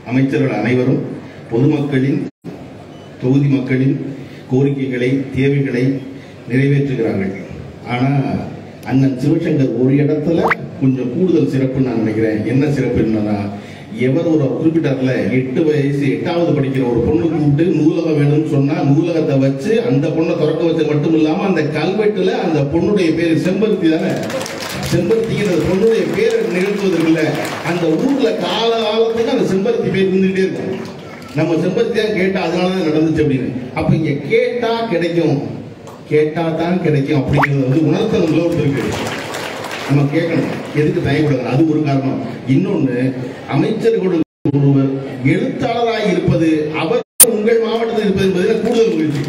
அமைச்சர்கள் அனைவரும் பொதுமக்களின் தொகுதி மக்களின் கோரிக்கைகளை தேவைகளை நிறைவேற்றுகிறார்கள் ஆனா அண்ணன் சிவசங்கர் ஒரு இடத்துல கொஞ்சம் கூடுதல் சிறப்புன்னு நான் நினைக்கிறேன் என்ன சிறப்பு என்னன்னா எவர் ஒரு குறிப்பிட்டார்ல எட்டு வயசு எட்டாவது படிக்கிற ஒரு பொண்ணு கூப்பிட்டு நூலகம் வேணும்னு சொன்னா நூலகத்தை வச்சு அந்த பொண்ணை திறக்க வச்சது மட்டும் இல்லாம அந்த கல்வெட்டுல அந்த பொண்ணுடைய பேரு செம்பருத்தி தானே செம்பருத்திங்கிற பொண்ணுடைய பேரை நிகழ்த்துவதற்குள்ள அந்த ஊர்ல கால காலத்துக்கு அந்த செம்பருத்தி பேர் இருந்துகிட்டே இருக்கும் நம்ம செம்பருத்தியா கேட்டா அதனாலதான் நடந்துச்சு அப்படின்னு அப்ப இங்க கேட்டா கிடைக்கும் கேட்டா தான் கிடைக்கும் அப்படிங்கிறது வந்து உணர்த்தணும்ல ஒருத்தருக்கு நம்ம கேட்கணும் எதுக்கு தயக்கூடாது அது ஒரு காரணம் இன்னொன்னு அமைச்சர்கள் ஒருவர் எழுத்தாளராய் இருப்பது அவர் உங்கள் மாவட்டத்தில் இருப்பது என்பது கூடுதல் மகிழ்ச்சி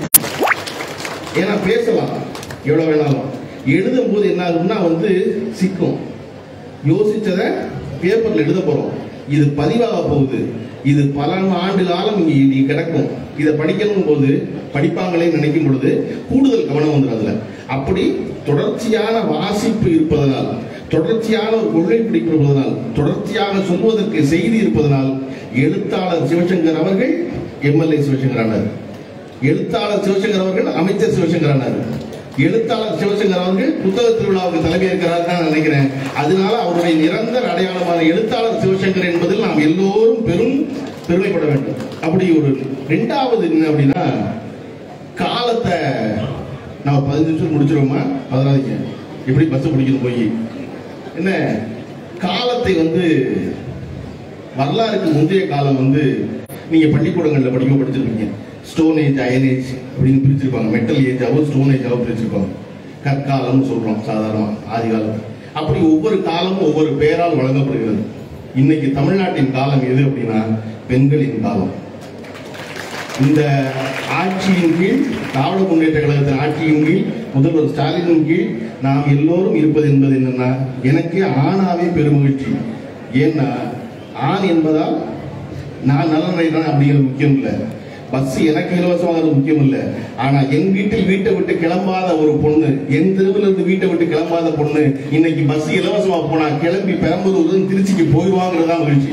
ஏன்னா பேசலாம் எவ்வளவு வேணாலும் எழுதும் போது என்ன ஆகும்னா வந்து சிக்கும் யோசிச்சதை பேப்பர்ல எழுத போறோம் இது பதிவாக போகுது இது பல ஆண்டு காலம் இங்க இங்க கிடக்கும் இதை படிக்கணும் போது படிப்பாங்களே நினைக்கும் பொழுது கூடுதல் கவனம் வந்துடும் அதுல அப்படி தொடர்ச்சியான வாசிப்பு இருப்பதனால் தொடர்ச்சியான ஒரு கொள்கை பிடிப்பதனால் தொடர்ச்சியாக சொல்வதற்கு செய்தி இருப்பதனால் எழுத்தாளர் சிவசங்கர் அவர்கள் எம்எல்ஏ சிவசங்கர் ஆனார் எழுத்தாளர் சிவசங்கர் அவர்கள் அமைச்சர் சிவசங்கர் ஆனார் எழுத்தாளர் சிவசங்கர் அவர்கள் புத்தக திருவிழாவுக்கு தலைமை இருக்கிறார் நான் நினைக்கிறேன் அதனால அவருடைய நிரந்தர அடையாளமான எழுத்தாளர் சிவசங்கர் என்பதில் நாம் எல்லோரும் பெரும் பெருமைப்பட வேண்டும் அப்படி ஒரு ரெண்டாவது என்ன அப்படின்னா காலத்தை நான் பதினஞ்சு நிமிஷம் முடிச்சிருவோமா பதினாதிங்க எப்படி பஸ் பிடிக்கணும் போய் என்ன காலத்தை வந்து வரலாறுக்கு முந்தைய காலம் வந்து நீங்க பள்ளிக்கூடங்கள்ல படிக்க படிச்சிருப்பீங்க ஸ்டோன் ஏஜ் அயன் ஏஜ் அப்படின்னு பிரிச்சிருப்பாங்க மெட்டல் ஏஜாவும் ஸ்டோன் ஏஜாவும் பிரிச்சிருப்பாங்க கற்காலம்னு சொல்றோம் சாதாரணமா ஆதி காலம் அப்படி ஒவ்வொரு காலமும் ஒவ்வொரு பெயரால் வழங்கப்படுகிறது இன்னைக்கு தமிழ்நாட்டின் காலம் எது அப்படின்னா பெண்களின் காலம் இந்த ஆட்சியின் கீழ் திராவிட முன்னேற்ற கழகத்தின் ஆட்சியின் கீழ் முதல்வர் ஸ்டாலினின் கீழ் நாம் எல்லோரும் இருப்பது என்பது என்னன்னா எனக்கு ஆணாவே பெருமகிழ்ச்சி ஏன்னா ஆண் என்பதால் நான் நல்ல நினைக்கிறேன் அப்படிங்கிறது முக்கியம் இல்லை பஸ் எனக்கு இலவசமாகிறது முக்கியம் இல்லை ஆனா என் வீட்டில் வீட்டை விட்டு கிளம்பாத ஒரு பொண்ணு என் தெருவில் இருந்து வீட்டை விட்டு கிளம்பாத பொண்ணு இன்னைக்கு பஸ் இலவசமா போனா கிளம்பி பெரம்பலூர் திருச்சிக்கு போயிடுவாங்கிறது தான் மகிழ்ச்சி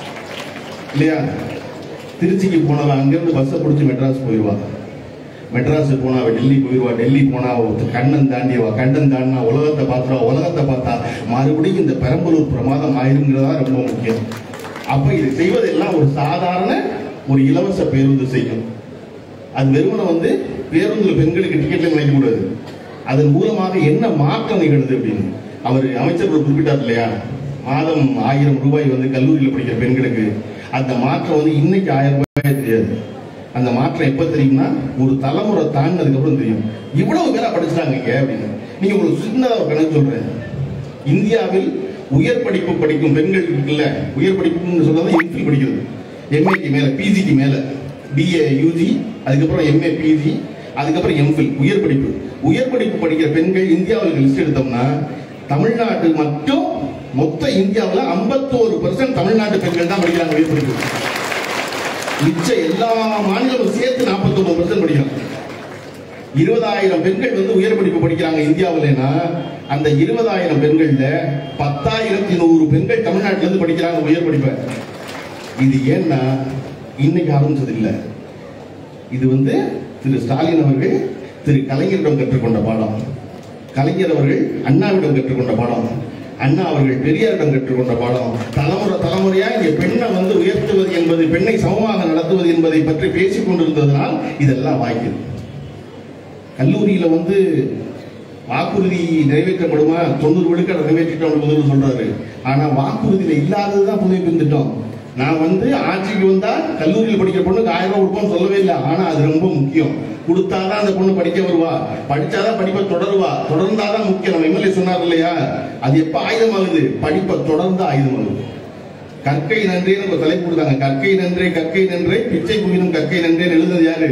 இல்லையா திருச்சிக்கு போனவன் அங்கிருந்து பஸ்ஸை பிடிச்சி மெட்ராஸ் போயிடுவா மெட்ராஸ் போனா அவ டெல்லி போயிடுவா டெல்லி போனா அவ கண்ணன் தாண்டியவா கண்டன் தாண்டினா உலகத்தை பார்த்துருவா உலகத்தை பார்த்தா மறுபடியும் இந்த பெரம்பலூர் பிரமாதம் ஆயிருங்கிறதா ரொம்ப முக்கியம் அப்ப இது செய்வதெல்லாம் ஒரு சாதாரண ஒரு இலவச பேருந்து செய்யும் அது வெறுமனை வந்து பேருந்துல பெண்களுக்கு டிக்கெட்ல நினைக்க கூடாது அதன் மூலமாக என்ன மாற்றம் நிகழுது அப்படின்னு அவர் அமைச்சர் ஒரு குறிப்பிட்டார் இல்லையா மாதம் ஆயிரம் ரூபாய் வந்து கல்லூரியில் படிக்கிற பெண்களுக்கு அந்த மாற்றம் வந்து இன்னைக்கு ஆயிரம் ரூபாய் தெரியாது அந்த மாற்றம் எப்ப தெரியும்னா ஒரு தலைமுறை தாண்டினதுக்கு அப்புறம் தெரியும் இவ்வளவு பேரா படிச்சிட்டாங்க இங்க அப்படின்னு நீங்க உங்களுக்கு சின்னதா ஒரு கணக்கு சொல்றேன் இந்தியாவில் உயர் படிப்பு படிக்கும் பெண்கள் இருக்குல்ல உயர் படிப்புன்னு சொன்னது எம்ஃபில் படிக்கிறது எம்ஏக்கு மேல பிஜிக்கு மேல பிஏ யூஜி அதுக்கப்புறம் எம்ஏ பிஜி அதுக்கப்புறம் எம்ஃபில் உயர் படிப்பு உயர் படிப்பு படிக்கிற பெண்கள் இந்தியாவில் லிஸ்ட் எடுத்தோம்னா தமிழ்நாட்டு மட்டும் மொத்த இந்தியாவில் 51% பெர்சன்ட் தமிழ்நாட்டு பெண்கள் தான் படிக்கிறாங்க உயர் படிப்பு மிச்ச எல்லா மாநிலமும் சேர்த்து 49% பெர்சன்ட் படிக்கிறாங்க இருபதாயிரம் பெண்கள் வந்து உயர் படிப்பு படிக்கிறாங்க இந்தியாவிலனா அந்த இருபதாயிரம் பெண்கள்ல பத்தாயிரத்தி நூறு பெண்கள் தமிழ்நாட்டுல இருந்து படிக்கிறாங்க உயர் படிப்பை இது ஏன்னா இன்னைக்கு ஆரம்பிச்சது இல்ல இது வந்து திரு ஸ்டாலின் அவர்கள் திரு கலைஞரிடம் கற்றுக்கொண்ட பாடம் கலைஞர் அவர்கள் அண்ணாவிடம் கற்றுக்கொண்ட பாடம் அண்ணா அவர்கள் பெரியாரிடம் கற்றுக்கொண்ட பாடம் தலைமுறை தலைமுறையா இங்க பெண்ணை வந்து உயர்த்துவது என்பது பெண்ணை சமமாக நடத்துவது என்பதை பற்றி பேசிக் கொண்டிருந்ததனால் இதெல்லாம் வாய்க்குது கல்லூரியில வந்து வாக்குறுதி நிறைவேற்றப்படுமா தொண்ணூறு விழுக்காடு நிறைவேற்றிட்டோம் முதல்வர் சொல்றாரு ஆனா வாக்குறுதியில இல்லாததுதான் புதுமை திட்டம் நான் வந்து ஆட்சிக்கு வந்தா கல்லூரியில் படிக்கிற பொண்ணுக்கு ஆயிரம் ரூபாய் கொடுப்போம்னு சொல்லவே இல்லை ஆனா அது ரொம்ப முக்கியம் கொடுத்தாதான் அந்த பொண்ணு படிக்க வருவா படிச்சாதான் படிப்பை தொடருவா தொடர்ந்தாதான் முக்கியம் நம்ம எம்எல்ஏ சொன்னார் இல்லையா அது எப்ப ஆயுதமாகுது படிப்பை தொடர்ந்து ஆயுதமாகுது கற்கை நன்றேன்னு ஒரு தலைப்பு கொடுத்தாங்க கற்கை நன்றே கற்கை நன்றே பிச்சை குயினும் கற்கை நன்றேன்னு எழுதுனது யாரு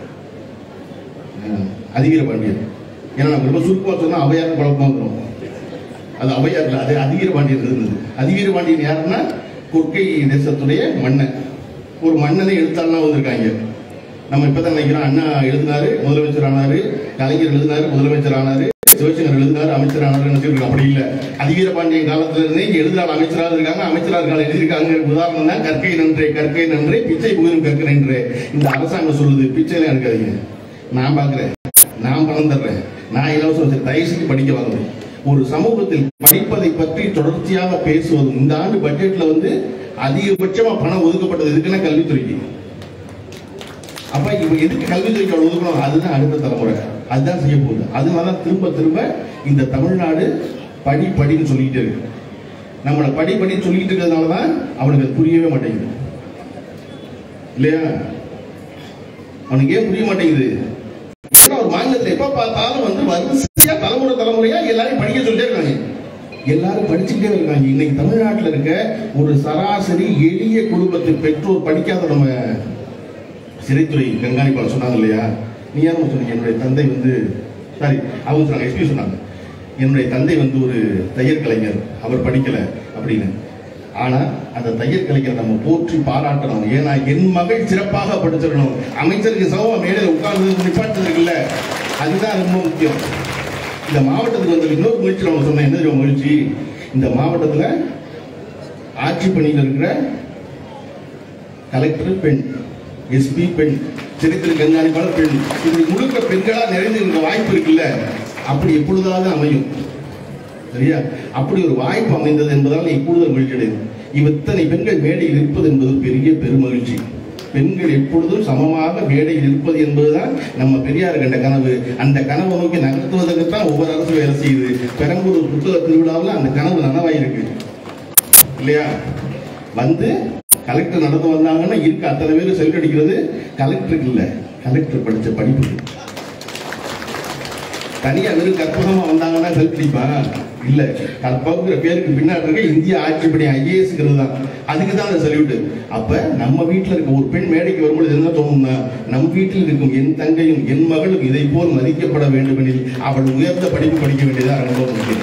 அதிவீர பாண்டியன் ஏன்னா நம்ம ரொம்ப சுருக்கமா சொன்னா அவையார் குழப்பம் வந்துடும் அது அவையார் இல்ல அது அதிவீர பாண்டியன் இருந்தது அதிவீர பாண்டியன் யாருன்னா கொற்கை தேசத்துடைய மன்னன் ஒரு மன்னனை எழுத்தாளனா வந்திருக்காங்க நம்ம இப்பதான் நினைக்கிறோம் அண்ணா எழுதினாரு முதலமைச்சர் ஆனாரு கலைஞர் எழுதினாரு முதலமைச்சர் ஆனாரு சிவசங்கர் எழுதினார் அமைச்சரான நினைச்சிருக்காங்க அப்படி இல்ல அதிவீர பாண்டியன் காலத்துல இருந்தே இங்க எழுதினார் அமைச்சராக இருக்காங்க அமைச்சராக இருக்காங்க எழுதியிருக்காங்க உதாரணம் தான் கற்கை நன்றே கற்கை நன்றே பிச்சை புகழும் கற்கை நன்றே இந்த அரசாங்கம் சொல்லுது பிச்சைலாம் எடுக்காதீங்க நான் பாக்குறேன் நான் பணம் தர்றேன் நான் இலவசம் சரி, தயவு செஞ்சு படிக்க வாங்குறேன் ஒரு சமூகத்தில் படிப்பதை பற்றி தொடர்ச்சியாக பேசுவதும் இந்த ஆண்டு பட்ஜெட்ல வந்து அதிகபட்சமா பணம் ஒதுக்கப்பட்டது எதுக்குன்னா கல்வித்துறைக்கு அப்ப இவங்க எதுக்கு கல்வித்துறைக்கு அவ்வளவு ஒதுக்கணும் அதுதான் அடுத்த தலைமுறை அதுதான் செய்ய போகுது அதனாலதான் திரும்ப திரும்ப இந்த தமிழ்நாடு படி படின்னு சொல்லிக்கிட்டே இருக்கு நம்மளை படி படின்னு சொல்லிட்டு இருக்கிறதுனால தான் அவனுக்கு அது புரியவே மாட்டேங்குது இல்லையா அவனுக்கு ஏன் புரிய மாட்டேங்குது ஏன்னா ஒரு மாநிலத்தில் எப்ப பார்த்தாலும் வந்து வரிசையா தலைமுறை தலைமுறையா எல்லாரையும் படிக்க சொல்லிட்டே இருக்காங்க எல்லாரும் படிச்சுட்டே இருக்காங்க இன்னைக்கு தமிழ்நாட்டில் இருக்க ஒரு சராசரி எளிய குடும்பத்தின் பெற்றோர் படிக்காத நம்ம சிறைத்துறை கண்காணிப்பாளர் சொன்னாங்க இல்லையா நீ யாரும் சொன்னீங்க என்னுடைய தந்தை வந்து சாரி அவங்க சொன்னாங்க எஸ்பி சொன்னாங்க என்னுடைய தந்தை வந்து ஒரு தையல் கலைஞர் அவர் படிக்கல அப்படின்னு ஆனா அந்த தையல் கலைஞரை நம்ம போற்றி பாராட்டணும் ஏன்னா என் மகள் சிறப்பாக படிச்சிடணும் அமைச்சருக்கு சமமா மேடையில் உட்கார்ந்து நிப்பாட்டுறது இல்ல அதுதான் ரொம்ப முக்கியம் இந்த மாவட்டத்துக்கு வந்து இன்னொரு முயற்சி நம்ம சொன்னேன் என்ன தெரியுமா முயற்சி இந்த மாவட்டத்துல ஆட்சி பணியில் இருக்கிற கலெக்டர் பெண் எஸ்பி பெண் சிறைத்திரு கண்காணிப்பாளர் பெண் இது முழுக்க பெண்களா நிறைந்து இருக்க வாய்ப்பு இருக்குல்ல அப்படி எப்பொழுதாவது அமையும் சரியா அப்படி ஒரு வாய்ப்பு அமைந்தது என்பதால் இப்பொழுது மகிழ்ச்சி அடையும் இத்தனை பெண்கள் மேடையில் இருப்பது என்பது பெரிய பெருமகிழ்ச்சி பெண்கள் எப்பொழுதும் சமமாக மேடையில் இருப்பது என்பதுதான் நம்ம பெரியார் கண்ட கனவு அந்த கனவை நோக்கி நகர்த்துவதற்கு தான் ஒவ்வொரு அரசு வேலை செய்யுது பெரம்பலூர் புத்தக திருவிழாவில் அந்த கனவு நனவாயிருக்கு இல்லையா வந்து கலெக்டர் நடந்து வந்தாங்கன்னா இருக்க அத்தனை பேர் செல்ஃபி அடிக்கிறது கலெக்டருக்கு இல்ல கலெக்டர் படிச்ச படிப்பு தனியா வெறும் கற்பகமா வந்தாங்கன்னா செல்ஃபி அடிப்பான் இல்ல கற்பகிற பேருக்கு பின்னாடி இருக்க இந்திய ஆட்சிப்படி ஐஏஎஸ்ங்கிறது தான் அதுக்கு தான் அந்த சல்யூட் அப்ப நம்ம வீட்டுல இருக்க ஒரு பெண் மேடைக்கு வரும்பொழுது என்ன தோணும்னா நம் வீட்டில் இருக்கும் என் தங்கையும் என் மகளும் இதை போல் மதிக்கப்பட வேண்டும் எனில் அவள் உயர்ந்த படிப்பு படிக்க வேண்டியதா ரொம்ப முக்கியம்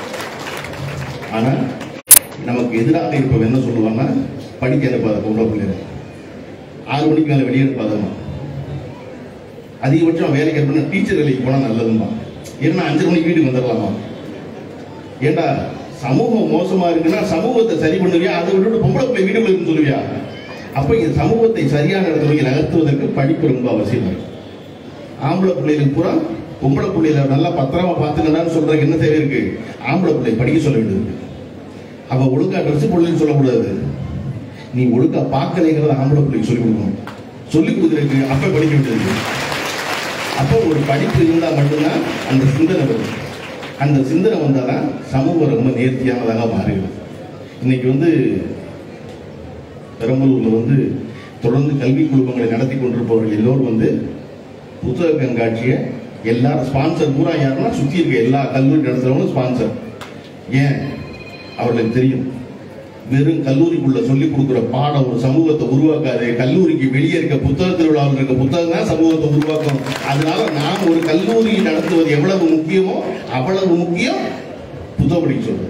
ஆனா நமக்கு எதிராக இருப்பவன் என்ன சொல்லுவான்னா படிக்க அனுப்பாத பொம்பளை பிள்ளைங்க ஆறு மணிக்கு மேல வெளியே அனுப்பாதம்மா அதிகபட்சம் வேலைக்கு அனுப்பினா டீச்சர் வேலைக்கு போனா நல்லதுமா ஏன்னா அஞ்சு மணிக்கு வீட்டுக்கு வந்துடலாமா ஏண்டா சமூகம் மோசமா இருக்குன்னா சமூகத்தை சரி பண்ணுவியா அதை விட்டுட்டு பொம்பளை பிள்ளை வீட்டுக்குள்ள இருக்குன்னு சொல்லுவியா அப்ப இந்த சமூகத்தை சரியான இடத்துல நகர்த்துவதற்கு படிப்பு ரொம்ப அவசியம் இருக்கு ஆம்பளை பிள்ளைகளுக்கு பூரா பொம்பளை பிள்ளைகளை நல்லா பத்திரமா பார்த்துக்கணும்னு சொல்றதுக்கு என்ன தேவை இருக்கு ஆம்பளை பிள்ளை படிக்க சொல்ல வேண்டியது இருக்கு அவ ஒழுங்கா ட்ரெஸ் போடலன்னு சொல்லக்கூடாது நீ ஒழுங்கா பார்க்கலைங்கிறத ஆம்பளை பிள்ளைக்கு சொல்லிக் கொடுக்கணும் சொல்லிக் கொடுக்குறதுக்கு அப்ப படிக்க வேண்டியது அப்போ ஒரு படிப்பு இருந்தா மட்டும்தான் அந்த சிந்தனை வரும் அந்த சிந்தனை வந்தாதான் சமூகம் ரொம்ப நேர்த்தியானதாக மாறிடும் இன்னைக்கு வந்து பெரம்பலூர்ல வந்து தொடர்ந்து கல்வி குழுமங்களை நடத்தி கொண்டிருப்பவர்கள் எல்லோரும் வந்து புத்தக கண்காட்சியை எல்லாரும் ஸ்பான்சர் பூரா யாருன்னா சுத்தி இருக்க எல்லா கல்லூரி நடத்துறவங்களும் ஸ்பான்சர் ஏன் அவர்களுக்கு தெரியும் வெறும் கல்லூரிக்குள்ள சொல்லி கொடுக்குற பாடம் ஒரு சமூகத்தை உருவாக்காது கல்லூரிக்கு வெளியே இருக்க புத்தக திருவிழாவில் இருக்க புத்தகம் தான் சமூகத்தை உருவாக்கும் அதனால நாம் ஒரு கல்லூரி நடத்துவது எவ்வளவு முக்கியமோ அவ்வளவு முக்கியம் புத்தகம் படிக்க சொல்றது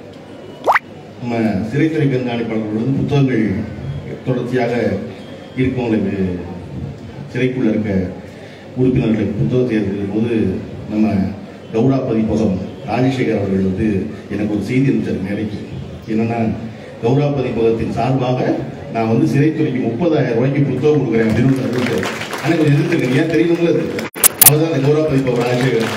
நம்ம சிறைத்துறை கண்காணிப்பாளர்கள் வந்து புத்தகங்கள் தொடர்ச்சியாக இருக்கவங்களுக்கு சிறைக்குள்ள இருக்க உறுப்பினர்களுக்கு புத்தகத்தை எழுதுகிற போது நம்ம கௌரா பதிப்பகம் ராஜசேகர் அவர்கள் வந்து எனக்கு ஒரு செய்தி அனுப்பிச்சார் மேடைக்கு என்னன்னா கௌரா பதிப்பகத்தின் சார்பாக நான் வந்து சிறைத்துறைக்கு முப்பதாயிரம் ரூபாய்க்கு புத்தகம் கொடுக்குறேன் அப்படின்னு ஒரு அறிவிச்சார் ஆனால் கொஞ்சம் எதிர்த்துருக்கேன் ஏன் தெரியுங்களா அது அவர் தான் அந்த கௌரா பதிப்பகம் ராஜசேகர்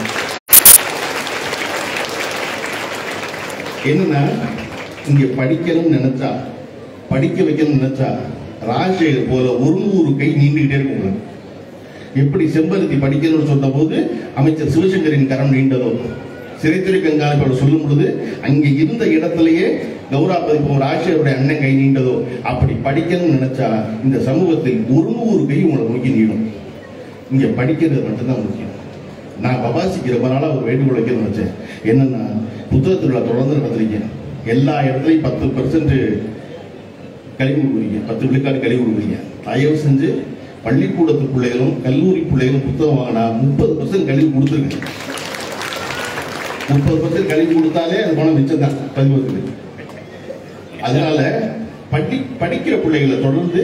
என்னன்னா இங்க படிக்கணும்னு நினைச்சா படிக்க வைக்கணும்னு நினைச்சா ராஜசேகர் போல ஒரு நூறு கை நீண்டுகிட்டே இருக்கும் உங்களுக்கு. எப்படி செம்பருத்தி படிக்கணும்னு சொன்ன போது அமைச்சர் சிவசங்கரின் கரம் நீண்டதோ சிறைத்துறை கண்காணிப்பாளர் சொல்லும் பொழுது அங்கே இருந்த இடத்திலேயே கௌரா பதிப்பு ராஜசேகருடைய அண்ணன் கை நீண்டதோ அப்படி படிக்கணும்னு நினைச்சா இந்த சமூகத்தில் ஒரு நூறு கை உங்களை நோக்கி நீடும் இங்க படிக்கிறது மட்டும்தான் முக்கியம் நான் பபாசிக்கு ரொம்ப நாளா ஒரு வேண்டுகோள் வைக்கணும்னு நினைச்சேன் என்னன்னா புத்தக திருவிழா தொடர்ந்து நடத்துறீங்க எல்லா இடத்துலையும் பத்து பர்சன்ட் கழிவு விடுவீங்க பத்து விழுக்காடு கழிவு விடுவீங்க தயவு செஞ்சு பள்ளிக்கூடத்து பிள்ளைகளும் கல்லூரி பிள்ளைகளும் புத்தகம் வாங்கினா முப்பது பர்சன்ட் கழிவு கொடுத்துருங்க முப்பது பர்சன்ட் கழிவு கொடுத்தாலே அது பணம் மிச்சம் தான் பதிவுக்கு அதனால படி படிக்கிற பிள்ளைகளை தொடர்ந்து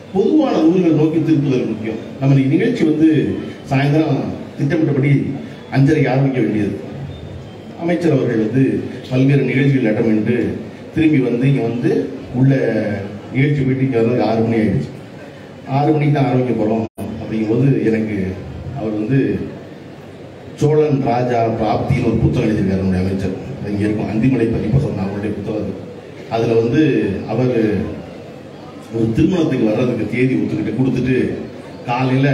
பொதுவான நூல்கள் நோக்கி திருப்புதல் முக்கியம் நம்ம இன்னைக்கு நிகழ்ச்சி வந்து சாயந்தரம் திட்டமிட்டபடி அஞ்சரை ஆரம்பிக்க வேண்டியது அமைச்சர் அவர்கள் வந்து பல்வேறு நிகழ்ச்சிகள் அட்டமிட்டு திரும்பி வந்து இங்கே வந்து உள்ள நிகழ்ச்சி வீட்டுக்கு வர்றதுக்கு ஆறு மணி ஆயிடுச்சு ஆறு மணிக்கு தான் ஆரம்பிக்க போகிறோம் அப்படிங்கும்போது எனக்கு அவர் வந்து சோழன் ராஜா பிராப்தின்னு ஒரு புத்தகம் எழுதியிருக்காரு நம்முடைய அமைச்சர் அது இங்கே இருக்கும் அந்திமலை பதிப்பகம் அவருடைய புத்தகம் அது அதில் வந்து அவர் ஒரு திருமணத்துக்கு வர்றதுக்கு தேதி ஒத்துக்கிட்டு கொடுத்துட்டு காலையில்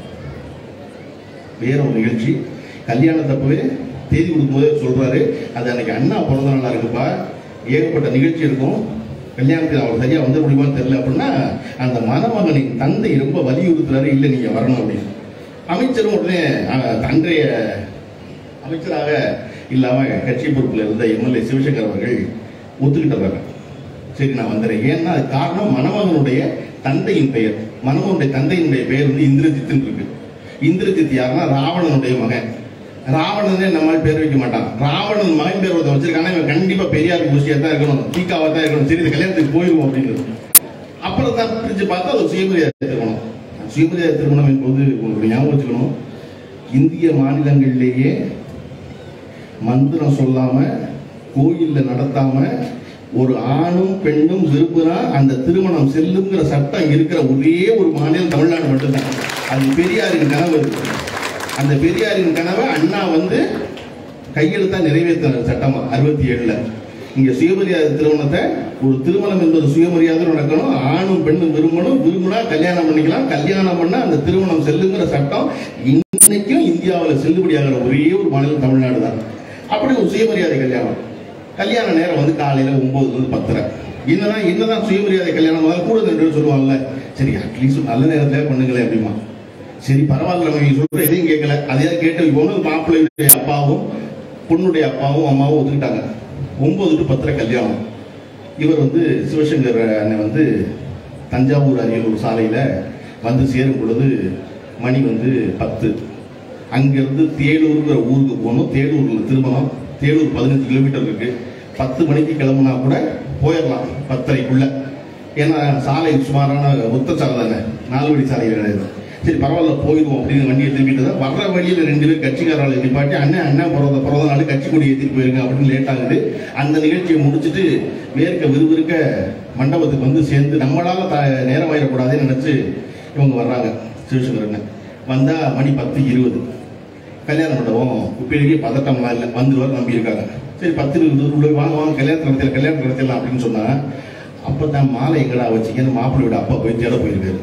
வேற ஒரு நிகழ்ச்சி கல்யாணத்தப்பவே தேதி கொடுக்கும்போதே சொல்றாரு அது அன்னைக்கு அண்ணா பிறந்த நாளா இருக்குப்பா ஏகப்பட்ட நிகழ்ச்சி இருக்கும் கல்யாணத்துக்கு அவர் சரியா வந்து முடியுமான்னு தெரியல அப்படின்னா அந்த மணமகனின் தந்தை ரொம்ப வலியுறுத்துறாரு இல்லை நீங்க வரணும் அப்படின்னு அமைச்சரும் உடனே அஹ், அன்றைய அமைச்சராக இல்லாம கட்சி பொறுப்புல இருந்த எம்எல்ஏ சிவசங்கர் அவர்கள் ஒத்துக்கிட்டு சரி நான் வந்துடுறேன் ஏன்னா அது காரணம் மணமகனுடைய தந்தையின் பெயர் மணமகனுடைய தந்தையினுடைய பெயர் வந்து இந்திரஜித்துன்னு இருக்கு இந்திரஜித் யாருன்னா ராவணனுடைய மகன் ராவணனே நம்மால் பேர் வைக்க மாட்டான் ராவணன் மகன் பேர் ஒருத்தன் வச்சிருக்கானா இவன் கண்டிப்பா பெரியார் குஷியா தான் இருக்கணும் தீக்காவா தான் இருக்கணும் சரி இந்த கல்யாணத்துக்கு போயிடுவோம் அப்படிங்கிறது அப்புறம் தான் பிரிச்சு பார்த்தா அது ஒரு சுயமரியாதை திருமணம் சுயமரியாதை திருமணம் என்பது உங்களுக்கு ஞாபகம் வச்சுக்கணும் இந்திய மாநிலங்களிலேயே மந்திரம் சொல்லாம கோயில்ல நடத்தாம ஒரு ஆணும் பெண்ணும் விரும்பினா அந்த திருமணம் செல்லுங்கிற சட்டம் இருக்கிற ஒரே ஒரு மாநிலம் தமிழ்நாடு மட்டும்தான் அது பெரியாரின் கனவு அது. அந்த பெரியாரின் கனவை அண்ணா வந்து கையெழுத்தா நிறைவேற்றின சட்டம் அறுபத்தி ஏழுல இங்க சுயமரியாதை திருமணத்தை ஒரு திருமணம் என்பது சுயமரியாதை நடக்கணும் ஆணும் பெண்ணும் விரும்பணும் விரும்பினா கல்யாணம் பண்ணிக்கலாம் கல்யாணம் பண்ணா அந்த திருமணம் செல்லுங்கிற சட்டம் இன்னைக்கும் இந்தியாவில் செல்லுபடியாகிற ஒரே ஒரு மாநிலம் தமிழ்நாடு தான் அப்படி ஒரு சுயமரியாதை கல்யாணம் கல்யாண நேரம் வந்து காலையில ஒன்பதுல இருந்து பத்தரை என்னதான் என்னதான் சுயமரியாதை கல்யாணம் முதல்ல கூட நின்று சொல்லுவாங்கல்ல சரி அட்லீஸ்ட் நல்ல நேரத்துல பண்ணுங்களேன் அப்படிமா சரி பரவாயில்ல நம்ம நீங்க சொல்ற எதையும் கேட்கல அதையாவது கேட்டு போகணும் மாப்பிள்ளையுடைய அப்பாவும் பொண்ணுடைய அப்பாவும் அம்மாவும் ஒத்துக்கிட்டாங்க ஒன்பது டு பத்தரை கல்யாணம் இவர் வந்து சிவசங்கர் அண்ணன் வந்து தஞ்சாவூர் அரியலூர் சாலையில வந்து சேரும் பொழுது மணி வந்து பத்து அங்கிருந்து தேலூருங்கிற ஊருக்கு போகணும் தேலூர்ல திருமணம் தேலூர் பதினஞ்சு கிலோமீட்டர் இருக்கு பத்து மணிக்கு கிளம்புனா கூட போயிடலாம் பத்தரைக்குள்ள ஏன்னா சாலை சுமாரான ஒத்த சாலை தானே நாலு வழி சாலை கிடையாது சரி பரவாயில்ல போயிடுவோம் அப்படின்னு வண்டியை திரும்பிட்டு தான் வர்ற வழியில ரெண்டு பேர் கட்சிக்காரர்களை நிப்பாட்டி அண்ணன் அண்ணன் பிறந்த பிறந்த நாள் கட்சி கொடி ஏற்றிட்டு போயிருங்க அப்படின்னு லேட் ஆகுது அந்த நிகழ்ச்சியை முடிச்சுட்டு வேர்க்க விறுவிறுக்க மண்டபத்துக்கு வந்து சேர்ந்து நம்மளால த நேரம் ஆயிடக்கூடாதுன்னு நினைச்சு இவங்க வர்றாங்க சிவசங்கரன் வந்தா மணி பத்து இருபது கல்யாண மண்டபம் இப்போதைக்கு பதட்டம்லாம் இல்லை வந்துருவார் நம்பி இருக்காங்க சரி பத்து இருபது உள்ள வாங்க வாங்க கல்யாணம் நடத்தல கல்யாணம் நடத்தலாம் அப்படின்னு சொன்னா அப்பதான் மாலை எங்கடா வச்சுக்கன்னு மாப்பிள்ளையோட அப்பா போய் தேட போயிருக்காரு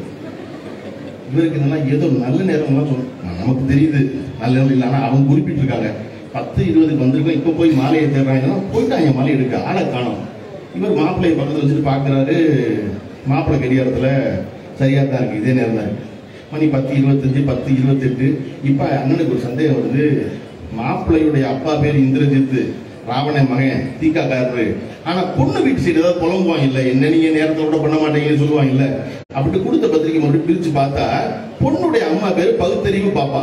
இவருக்கு என்னன்னா ஏதோ நல்ல நேரம்லாம் சொல் நமக்கு தெரியுது நல்ல நேரம் இல்லை ஆனா அவங்க குறிப்பிட்டிருக்காங்க பத்து இருபதுக்கு வந்திருக்கோம் இப்போ போய் மாலையை தேடுறாங்கன்னா போயிட்டாங்க மாலை எடுக்க ஆளை காணோம் இவர் மாப்பிள்ளையை பக்கத்துல வச்சுட்டு பார்க்கறாரு மாப்பிள்ளை கடிகாரத்துல சரியா தான் இருக்கு இதே நேரம் தான் இருக்கு மணி பத்து இருபத்தஞ்சு பத்து இருபத்தெட்டு இப்ப அண்ணனுக்கு ஒரு சந்தேகம் வருது மாப்பிள்ளையுடைய அப்பா பேர் இந்திரஜித்து ராவண மகன் தீக்காக்காரரு ஆனா பொண்ணு வீட்டு சைடு ஏதாவது புலம்புவாங்க இல்ல என்ன நீங்க நேரத்தோட பண்ண மாட்டீங்கன்னு சொல்லுவாங்க இல்ல அப்படி கொடுத்த பத்திரிக்கை மட்டும் பிரிச்சு பார்த்தா பொண்ணுடைய அம்மா பேரு பகுத்தறிவு பாப்பா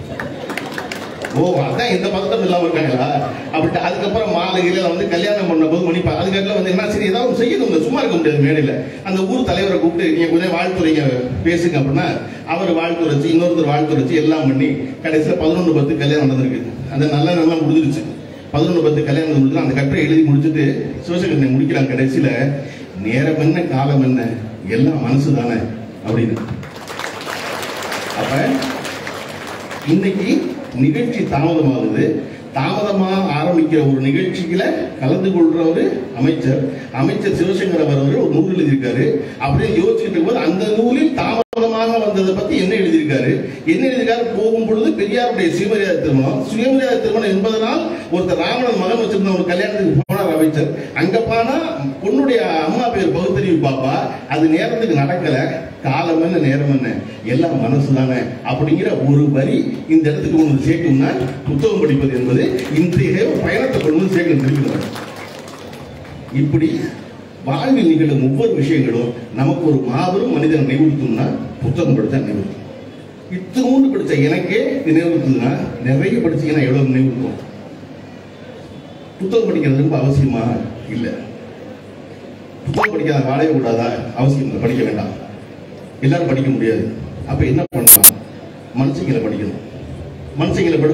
ஓ அதான் இந்த பதட்டம் இல்லாம இருக்காங்களா அப்படின்ட்டு அதுக்கப்புறம் மாலையில வந்து கல்யாணம் பண்ண போது மணி பா- அதுக்கப்புறம் வந்து என்ன சரி ஏதாவது செய்யணும் சும்மா இருக்க முடியாது மேடையில அந்த ஊர் தலைவரை கூப்பிட்டு நீங்க கொஞ்சம் வாழ்த்துறைங்க பேசுங்க அப்படின்னா அவர் வாழ்த்துரைச்சு இன்னொருத்தர் வாழ்த்துரைச்சு எல்லாம் பண்ணி கடைசியில பதினொன்று பத்து கல்யாணம் நடந்திருக்கு அந்த நல்ல நல்லா முடிஞ்சிருச்சு பதினொன்று பத்து கல்யாணம் முடிஞ்சு அந்த கட்டுரை எழுதி முடிச்சுட்டு சிவசங்கரனை முடிக்கிறாங்க கடைசியில நேரம் என்ன காலம் என்ன எல்லாம் மனசு தானே அப்படின்னு அப்ப இன்னைக்கு நிகழ்ச்சி தாமதமாகுது தாமதமா ஆரம்பிக்கிற ஒரு நிகழ்ச்சியில கலந்து கொள்ற ஒரு அமைச்சர் அமைச்சர் சிவசங்கர் அவர் ஒரு நூல் எழுதியிருக்காரு அப்படியே யோசிச்சுட்டு இருக்கும்போது அந்த நூலில் தாமதமாக வந்ததை பத்தி என்ன எழுதியிருக்காரு என்ன எழுதியிருக்காரு போகும் பொழுது பெரியாருடைய சுயமரியாதை திருமணம் சுயமரியாதை திருமணம் என்பதனால் ஒருத்தர் ராவணன் மகன் வச்சிருந்த ஒரு கல்யாணத்துக்கு போனார் அமைச்சர் அங்க போனா பொண்ணுடைய அம்மா பேர் பகுத்தறிவு பாப்பா அது நேரத்துக்கு நடக்கல காலம் என்ன நேரம் என்ன எல்லாம் மனசு தானே அப்படிங்கிற ஒரு வரி இந்த இடத்துக்கு கொண்டு வந்து சேர்க்கணும்னா புத்தகம் படிப்பது என்பது இன்றைய ஒரு பயணத்தை கொண்டு வந்து சேர்க்கணும் தெரிவிக்கிறார் இப்படி வாழ்வில் நிகழும் ஒவ்வொரு விஷயங்களும் நமக்கு ஒரு மாபெரும் மனிதனை நினைவுறுத்தும்னா புத்தகம் படித்தா நினைவுறுத்தும் இத்தனோண்டு படிச்ச எனக்கே இது நினைவுறுத்துதுன்னா நிறைய படிச்சீங்கன்னா எவ்வளவு நினைவுறுத்தும் புத்தகம் படிக்கிறது ரொம்ப அவசியமா இல்லை புத்தகம் படிக்காத வாழவே கூடாதா அவசியம் இல்லை படிக்க வேண்டாம் எல்லாரும் படிக்க முடியாது அப்ப என்ன பண்ணலாம் மனுஷங்களை படிக்கணும் மனுஷங்களை படிச்சா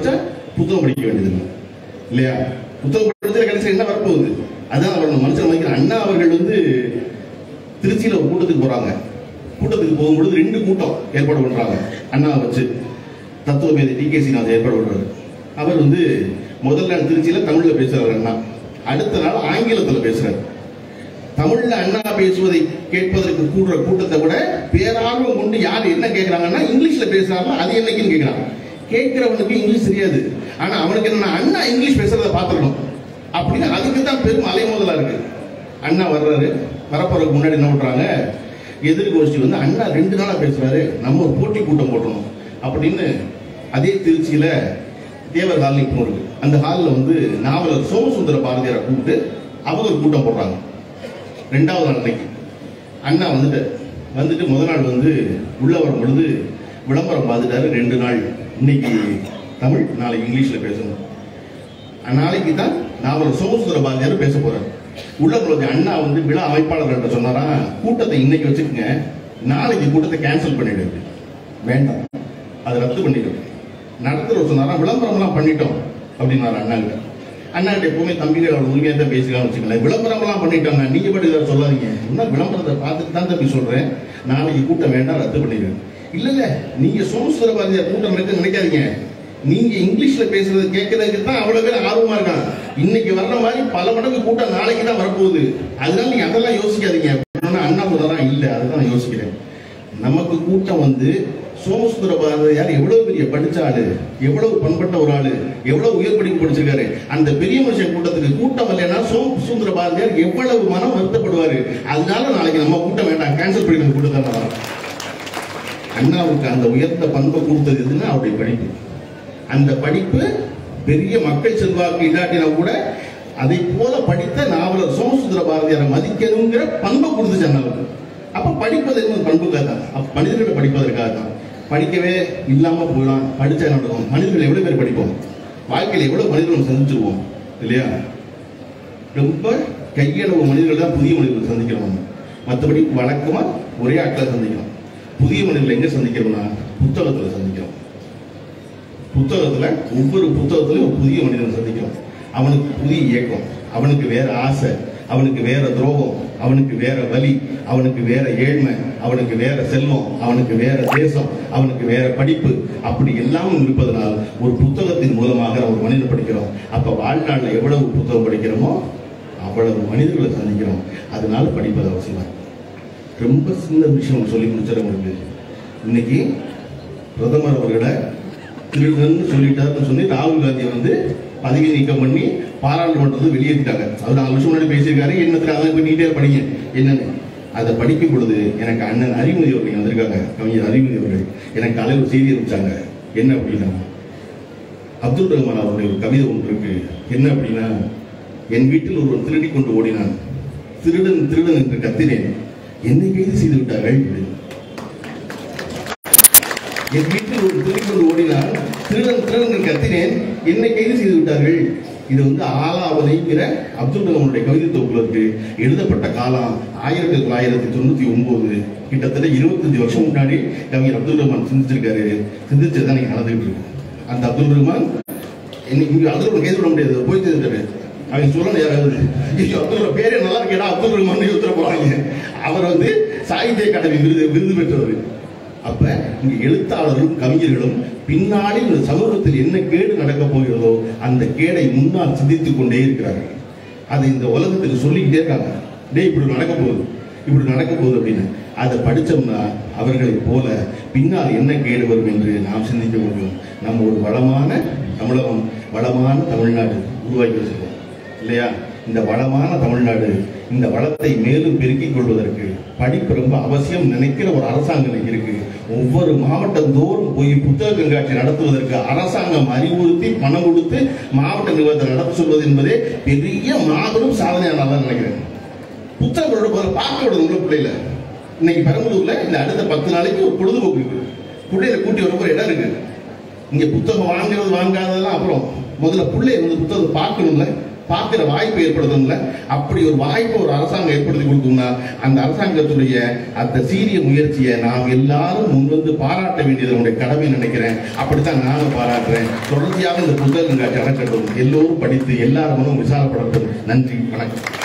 புத்தகம் படிக்க வேண்டியதில்லை இல்லையா புத்தகம் படிச்சா கடைசியில் என்ன வரப்போகுது அதான் அவர் மனுஷன் நினைக்கிற அண்ணா அவர்கள் வந்து திருச்சியில ஒரு கூட்டத்துக்கு போறாங்க கூட்டத்துக்கு போகும்பொழுது ரெண்டு கூட்டம் ஏற்பாடு பண்றாங்க அண்ணா வச்சு தத்துவ மேதை டி கே சீனிவாசன் ஏற்பாடு பண்றாரு அவர் வந்து முதல் நாள் திருச்சியில தமிழ்ல பேசுறாரு அண்ணா அடுத்த நாள் ஆங்கிலத்துல பேசுறாரு தமிழ்ல அண்ணா பேசுவதை கேட்பதற்கு கூடுற கூட்டத்தை விட பேரார்வம் கொண்டு யார் என்ன கேட்கறாங்கன்னா இங்கிலீஷ்ல பேசுறாங்க அது என்னைக்குன்னு கேட்கறாங்க கேட்கிறவனுக்கு இங்கிலீஷ் தெரியாது ஆனா அவனுக்கு என்ன அண்ணா இங்கிலீஷ் பேசுறத பார்த்துக்கணும் அப்படின்னு அதுக்கு தான் பெரும் அலைமோதலா இருக்கு அண்ணா வர்றாரு வரப்போறதுக்கு முன்னாடி என்ன பண்றாங்க எதிர்கோஷ்டி வந்து அண்ணா ரெண்டு நாளா பேசுறாரு நம்ம ஒரு போட்டி கூட்டம் போட்டணும் அப்படின்னு அதே திருச்சியில தேவர் ஹால் இப்போ இருக்கு அந்த ஹாலில் வந்து நாவலர் சோமசுந்தர பாரதியாரை கூப்பிட்டு அவங்க ஒரு கூட்டம் போடுறாங்க ரெண்டாவது நாள் அன்னைக்கு அண்ணா வந்துட்டு வந்துட்டு முத நாள் வந்து உள்ள வரும் பொழுது விளம்பரம் பார்த்துட்டாரு ரெண்டு நாள் இன்னைக்கு தமிழ் நாளைக்கு இங்கிலீஷ்ல பேசணும் நாளைக்கு தான் நாவலர் சோமசுந்தர பாரதியார் பேச போறாரு உள்ள நுழைஞ்ச அண்ணா வந்து விழா அமைப்பாளர் சொன்னாரா கூட்டத்தை இன்னைக்கு வச்சுக்கோங்க நாளைக்கு கூட்டத்தை கேன்சல் பண்ணிடுங்க வேண்டாம் அதை ரத்து பண்ணிடுங்க நடத்துறவர் சொன்னாரா விளம்பரம்லாம் பண்ணிட்டோம் அப்படின்னாரு அண்ணா கிட்ட அண்ணா கிட்ட எப்பவுமே தம்பிகள் அவர் உரிமையாக தான் பேசிக்கலாம் வச்சுக்கல விளம்பரம்லாம் பண்ணிட்டாங்க நீங்க பாட்டு இதை சொல்லாதீங்க இன்னும் விளம்பரத்தை பார்த்துட்டு தான் தம்பி சொல்றேன் நாளைக்கு கூட்டம் வேண்டாம் ரத்து பண்ணிடுங்க இல்ல இல்ல நீங்க சோமசுந்தர பாரதியார் கூட்டம் இருக்கு நினைக்காதீங்க நீங்க இங்கிலீஷ்ல பேசுறது கேட்கறதுக்கு தான் அவ்வளவு பேர் ஆர்வமா இருக்காங்க இன்னைக்கு வர்ற மாதிரி பல மடங்கு கூட்டம் நாளைக்கு தான் வரப்போகுது அதனால நீங்க அதெல்லாம் யோசிக்காதீங்க அப்படின்னா அண்ணா சொல்றதான் இல்ல அதுதான் நான் யோசிக்கிறேன் நமக்கு கூட்டம் வந்து சோமசுந்தர பாரதியார் எவ்வளவு பெரிய படிச்ச ஆளு எவ்வளவு பண்பட்ட ஒரு ஆளு எவ்வளவு உயர் படிப்பு படிச்சிருக்காரு அந்த பெரிய மனுஷன் கூட்டத்துக்கு கூட்டம் இல்லைன்னா சோமசுந்தர பாரதியார் எவ்வளவு மனம் வருத்தப்படுவாரு அதனால நாளைக்கு நம்ம கூட்டம் வேண்டாம் கேன்சல் பண்ணி அந்த கூட்டத்தை வரோம் அண்ணாவுக்கு அந்த உயர்ந்த பண்பை கொடுத்தது எதுன்னா அவருடைய படிப்பு அந்த படிப்பு பெரிய மக்கள் செல்வாக்கு இல்லாட்டினா கூட அதை போல படித்த நாவலர் சோமசுந்தர பாரதியாரை மதிக்கணுங்கிற பண்பை கொடுத்துச்சு அண்ணாவுக்கு அப்ப படிப்பது என்ன பண்புக்காக தான் அப்ப மனிதர்களை படிப்பதற்காக தான் படிக்கவே இல்லாம போகலாம் படிச்சா என்ன நடக்கும் மனிதர்கள் எவ்வளவு பேர் படிப்போம் வாழ்க்கையில் எவ்வளவு மனிதர்கள் சந்திச்சிருவோம் இல்லையா ரொம்ப கையளவு மனிதர்கள் தான் புதிய மனிதர்கள் சந்திக்கிறோம் நம்ம. மற்றபடி வழக்கமா ஒரே ஆட்களை சந்திக்கிறோம் புதிய மனிதர்கள் எங்க சந்திக்கிறோம்னா புத்தகத்துல சந்திக்கிறோம் புத்தகத்துல ஒவ்வொரு புத்தகத்திலும் ஒரு புதிய மனிதனை சந்திக்கிறோம் அவனுக்கு புதிய இயக்கம் அவனுக்கு வேற ஆசை அவனுக்கு வேற துரோகம் அவனுக்கு வேற வலி அவனுக்கு வேற ஏழ்மை அவனுக்கு வேற செல்வம் அவனுக்கு வேற தேசம் அவனுக்கு வேற படிப்பு அப்படி எல்லாமும் இருப்பதனால் ஒரு புத்தகத்தின் மூலமாக நம்ம ஒரு மனிதனை படிக்கிறோம் அப்ப வாழ்நாளில் எவ்வளவு புத்தகம் படிக்கிறோமோ அவ்வளவு மனிதர்களை சந்திக்கிறோம் அதனால படிப்பது அவசியமா இருக்கு. ரொம்ப சின்ன விஷயம் சொல்லி முடிச்சிட உங்களுக்கு இன்னைக்கு பிரதமர் அவர்களை திருடன்னு சொல்லிட்டாருன்னு சொல்லி ராகுல் காந்தியை வந்து பதவி நீக்கம் பண்ணி பாராளுமன்றத்தை வெளியேற்றிட்டாங்க அவர் நாலு வருஷம் முன்னாடி பேசியிருக்காரு என்னத்துல அதை போய் நீட்டே படிங்க என்னன்னு அதை படிக்கும் பொழுது எனக்கு அண்ணன் அறிவுமதி அவர்கள் வந்திருக்காங்க கவிஞர் அறிவுமதி அவர்கள் எனக்கு காலையில் ஒரு செய்தி அனுப்பிச்சாங்க என்ன அப்படின்னா அப்துல் ரஹ்மான் அவருடைய ஒரு கவிதை ஒன்று இருக்கு என்ன அப்படின்னா என் வீட்டில் ஒருவன் திருடி கொண்டு ஓடினான் திருடன் திருடன் என்று கத்தினேன் என்னை கைது செய்து விட்டார்கள் அப்படின்னு. என் வீட்டில் ஒரு திருடி கொண்டு ஓடினான் திருடன் திருடன் என்று கத்தினேன் என்னை கைது செய்து விட்டார்கள் இது வந்து ஆலாவதைங்கிற அப்துல் ரஹ்மானுடைய கவிதை தொகுப்புல இருக்கு எழுதப்பட்ட காலம் ஆயிரத்தி தொள்ளாயிரத்தி தொண்ணூத்தி ஒன்பது கிட்டத்தட்ட இருபத்தஞ்சு வருஷம் முன்னாடி கவிஞர் அப்துல் ரஹ்மான் சிந்திச்சிருக்காரு சிந்திச்சதான் நீங்க நடந்துகிட்டு இருக்கு அந்த அப்துல் ரஹ்மான் இன்னைக்கு இங்க அப்துல் ரஹ்மான் கைது பண்ண முடியாது போய் தெரிஞ்சாரு அவன் சொல்லணும் யாராவது ஐயோ அப்துல் ரஹ்மான் பேரே நல்லா இருக்கேடா அப்துல் ரஹ்மான் உத்தர போறாங்க அவர் வந்து சாகித்ய அகாடமி விருது விருது பெற்றவர் அப்ப இங்க எழுத்தாளர்களும் கவிஞர்களும் பின்னாடி இந்த சமூகத்தில் என்ன கேடு நடக்கப் போகிறதோ அந்த கேடை முன்னால் சிந்தித்துக் கொண்டே இருக்கிறார்கள் அதை இந்த உலகத்துக்கு சொல்லிக்கிட்டே இருக்காங்க டேய் இப்படி நடக்க போகுது இப்படி நடக்க போகுது அப்படின்னு அதை படிச்சோம்னா அவர்களைப் போல பின்னால் என்ன கேடு வரும் என்று நாம் சிந்திக்க முடியும் நம்ம ஒரு வளமான தமிழகம் வளமான தமிழ்நாடு உருவாக்கி வச்சிருக்கோம் இல்லையா இந்த வளமான தமிழ்நாடு இந்த வளத்தை மேலும் பெருக்கிக் கொள்வதற்கு படிப்பு ரொம்ப அவசியம் நினைக்கிற ஒரு அரசாங்கம் இன்னைக்கு இருக்கு ஒவ்வொரு மாவட்டம் தோறும் போய் புத்தக கண்காட்சி நடத்துவதற்கு அரசாங்கம் அறிவுறுத்தி பணம் கொடுத்து மாவட்ட நிர்வாகத்தை நடத்த சொல்வது என்பதே பெரிய மாபெரும் சாதனையாக நான் தான் நினைக்கிறேன் புத்தகங்களோட முதல்ல பார்க்க விடுறது உள்ள பிள்ளைல இன்னைக்கு பெரம்பலூர்ல இந்த அடுத்த பத்து நாளைக்கு ஒரு பொழுதுபோக்கு இருக்கு பிள்ளைகளை கூட்டி வர ஒரு இடம் இருக்கு இங்க புத்தகம் வாங்குறது வாங்காததெல்லாம் அப்புறம் முதல்ல பிள்ளைய வந்து புத்தகத்தை பார்க்கணும்ல பார்க்கிற வாய்ப்பு ஏற்படுத்தும்ல அப்படி ஒரு வாய்ப்பு ஒரு அரசாங்கம் ஏற்படுத்தி கொடுக்கும்னா அந்த அரசாங்கத்துடைய அந்த சீரிய முயற்சியை நாம் எல்லாரும் முன்வந்து பாராட்ட வேண்டியது நம்முடைய கடமை நினைக்கிறேன் அப்படித்தான் நானும் பாராட்டுறேன் தொடர்ச்சியாக இந்த புத்தக கண்காட்சி நடக்கட்டும் எல்லோரும் படித்து எல்லாரும் விசாரப்படட்டும் நன்றி வணக்கம்